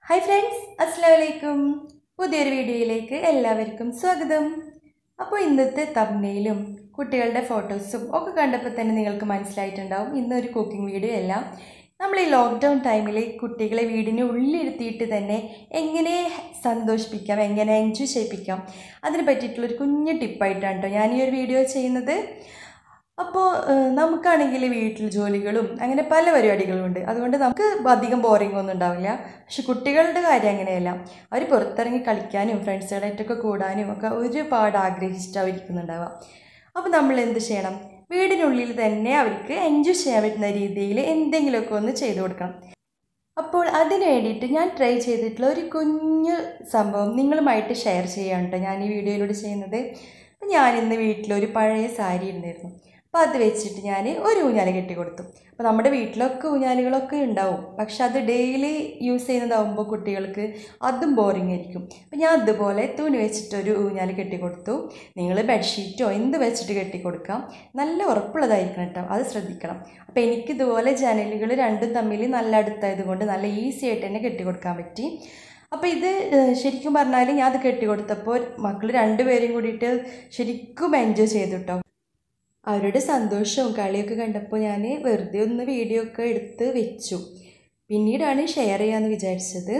hi friends അസ്സാം വലൈക്കും പുതിയൊരു വീഡിയോയിലേക്ക് എല്ലാവർക്കും സ്വാഗതം അപ്പോൾ ഇന്നത്തെ തബ്നയിലും കുട്ടികളുടെ ഫോട്ടോസും ഒക്കെ കണ്ടപ്പോൾ തന്നെ നിങ്ങൾക്ക് മനസ്സിലായിട്ടുണ്ടാവും ഇന്നൊരു കുക്കിംഗ് വീഡിയോ അല്ല നമ്മൾ ഈ ലോക്ക്ഡൗൺ ടൈമിൽ കുട്ടികളെ വീടിന് ഉള്ളിലിരുത്തിയിട്ട് തന്നെ എങ്ങനെ സന്തോഷിപ്പിക്കാം എങ്ങനെ എൻജോയ് ചെയ്യിപ്പിക്കാം അതിനെ പറ്റിയിട്ടുള്ളൊരു കുഞ്ഞു ടിപ്പായിട്ടാണ് കേട്ടോ ഞാൻ ഈ ഒരു വീഡിയോ ചെയ്യുന്നത് അപ്പോൾ ഏഹ്, നമുക്കാണെങ്കിൽ വീട്ടിൽ ജോലികളും അങ്ങനെ പല പരിപാടികളും ഉണ്ട് അതുകൊണ്ട് നമുക്ക് അധികം ബോറിംഗ് ഒന്നും ഉണ്ടാവില്ല പക്ഷെ കുട്ടികളുടെ കാര്യം അങ്ങനെയല്ല അവർ പുറത്തിറങ്ങി കളിക്കാനും ഫ്രണ്ട്സുകളായിട്ടൊക്കെ കൂടാനും ഒക്കെ ഒരുപാട് ആഗ്രഹിച്ചിട്ട് അവർ ഇരിക്കുന്നുണ്ടാവുക അപ്പോൾ നമ്മൾ എന്ത് ചെയ്യണം വീടിനുള്ളിൽ തന്നെ അവർക്ക് എൻജോയ് ചെയ്യാൻ പറ്റുന്ന രീതിയിൽ എന്തെങ്കിലുമൊക്കെ ഒന്ന് ചെയ്തു കൊടുക്കണം അപ്പോൾ അതിന് വേണ്ടിയിട്ട് ഞാൻ ട്രൈ ചെയ്തിട്ടുള്ള ഒരു കുഞ്ഞു സംഭവം നിങ്ങളുമായിട്ട് ഷെയർ ചെയ്യാണ് കേട്ടോ ഞാൻ ഈ വീഡിയോയിലൂടെ ചെയ്യുന്നത് അപ്പം ഞാൻ ഇന്ന് വീട്ടിലൊരു പഴയ സാരി ഉണ്ടായിരുന്നു അപ്പോൾ അത് വെച്ചിട്ട് ഞാൻ ഒരു ഊഞ്ഞാൽ കെട്ടി കൊടുത്തു അപ്പോൾ നമ്മുടെ വീട്ടിലൊക്കെ ഊഞ്ഞാലുകളൊക്കെ ഉണ്ടാവും പക്ഷെ അത് ഡെയിലി യൂസ് ചെയ്യുന്നതാവുമ്പോൾ കുട്ടികൾക്ക് അതും ബോറിംഗ് ആയിരിക്കും അപ്പോൾ ഞാൻ അതുപോലെ തുണി വെച്ചിട്ട് ഒരു ഊഞ്ഞാൽ കെട്ടി കൊടുത്തു നിങ്ങൾ ബെഡ്ഷീറ്റോ എന്ത് വെച്ചിട്ട് കെട്ടി കൊടുക്കാം നല്ല ഉറപ്പുള്ളതായിരിക്കണം കേട്ടോ അത് ശ്രദ്ധിക്കണം അപ്പോൾ എനിക്കിതുപോലെ ജനലുകൾ രണ്ടും തമ്മിൽ നല്ല അടുത്തായത് കൊണ്ട് നല്ല ഈസി ആയിട്ട് തന്നെ കെട്ടി കൊടുക്കാൻ പറ്റി അപ്പോൾ ഇത് ഏഹ്, ശരിക്കും പറഞ്ഞാൽ ഞാൻ അത് കെട്ടി കൊടുത്തപ്പോൾ മക്കൾ രണ്ടുപേരും കൂടിയിട്ട് ശരിക്കും എൻജോയ് ചെയ്തു കേട്ടോ അവരുടെ സന്തോഷവും കളിയൊക്കെ കണ്ടപ്പോൾ ഞാൻ വെറുതെ ഒന്ന് വീഡിയോ ഒക്കെ എടുത്ത് വെച്ചു പിന്നീടാണ് ഷെയർ ചെയ്യാമെന്ന് വിചാരിച്ചത്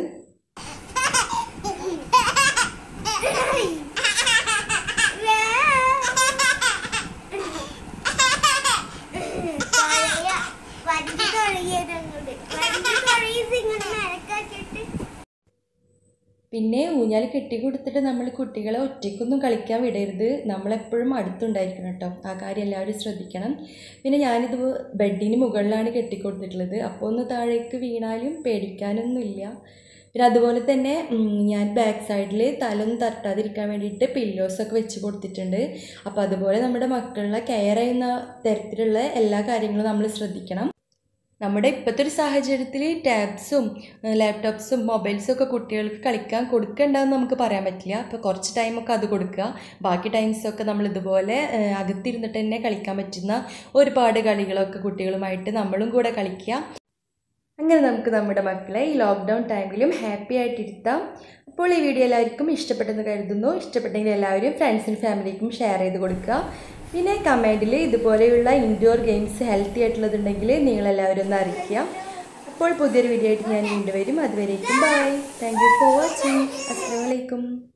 വണ്ടി തുടങ്ങിയതങ്ങോട്ട് വണ്ടി തുടങ്ങിയത് ഇങ്ങനെ മരക്കാക്കിട്ട് പിന്നെ ഊഞ്ഞാൽ കെട്ടി കൊടുത്തിട്ട് നമ്മൾ കുട്ടികളെ ഒറ്റയ്ക്കൊന്നും കളിക്കാൻ വിടരുത് നമ്മളെപ്പോഴും അടുത്തുണ്ടായിരിക്കണം കേട്ടോ ആ കാര്യം എല്ലാവരും ശ്രദ്ധിക്കണം പിന്നെ ഞാനിത് ബെഡിന് മുകളിലാണ് കെട്ടിക്കൊടുത്തിട്ടുള്ളത് അപ്പോൾ ഒന്ന് താഴേക്ക് വീണാലും പേടിക്കാനൊന്നുമില്ല പിന്നെ അതുപോലെ തന്നെ ഉം, ഞാൻ ബാക്ക് സൈഡിൽ തലൊന്നും തട്ടാതിരിക്കാൻ വേണ്ടിയിട്ട് പില്ലോസൊക്കെ വെച്ച് കൊടുത്തിട്ടുണ്ട് അപ്പോൾ അതുപോലെ നമ്മുടെ മക്കളെ കെയർ ചെയ്യുന്ന തരത്തിലുള്ള എല്ലാ കാര്യങ്ങളും നമ്മൾ ശ്രദ്ധിക്കണം നമ്മുടെ ഇപ്പോഴത്തെ ഒരു സാഹചര്യത്തിൽ ടാബ്സും ലാപ്ടോപ്സും മൊബൈൽസും ഒക്കെ കുട്ടികൾക്ക് കളിക്കാൻ കൊടുക്കണ്ടെന്ന് നമുക്ക് പറയാൻ പറ്റില്ല അപ്പോൾ കുറച്ച് ടൈമൊക്കെ അത് കൊടുക്കുക ബാക്കി ടൈംസൊക്കെ നമ്മൾ ഇതുപോലെ ഏഹ്, അകത്തിരുന്നിട്ട് തന്നെ കളിക്കാൻ പറ്റുന്ന ഒരുപാട് കളികളൊക്കെ കുട്ടികളുമായിട്ട് നമ്മളും കൂടെ കളിക്കുക അങ്ങനെ നമുക്ക് നമ്മുടെ മക്കളെ ഈ ലോക്ക്ഡൗൺ ടൈമിലും ഹാപ്പി ആയിട്ടിരുത്താം അപ്പോൾ ഈ വീഡിയോ എല്ലാവർക്കും ഇഷ്ടപ്പെട്ടെന്ന് കരുതുന്നു ഇഷ്ടപ്പെട്ടെങ്കിൽ എല്ലാവരും ഫ്രണ്ട്സിനും ഫാമിലിക്കും ഷെയർ ചെയ്ത് കൊടുക്കുക പിന്നെ കമൻറ്റിൽ ഇതുപോലെയുള്ള ഇൻഡോർ ഗെയിംസ് ഹെൽത്തി ആയിട്ടുള്ളതുണ്ടെങ്കിൽ നിങ്ങളെല്ലാവരും ഒന്ന് അറിയിക്കുക അപ്പോൾ പുതിയൊരു വീഡിയോ ആയിട്ട് ഞാൻ വീണ്ടും വരും അതുവരേക്കും bye thank you for watching അസ്സാം വലൈക്കും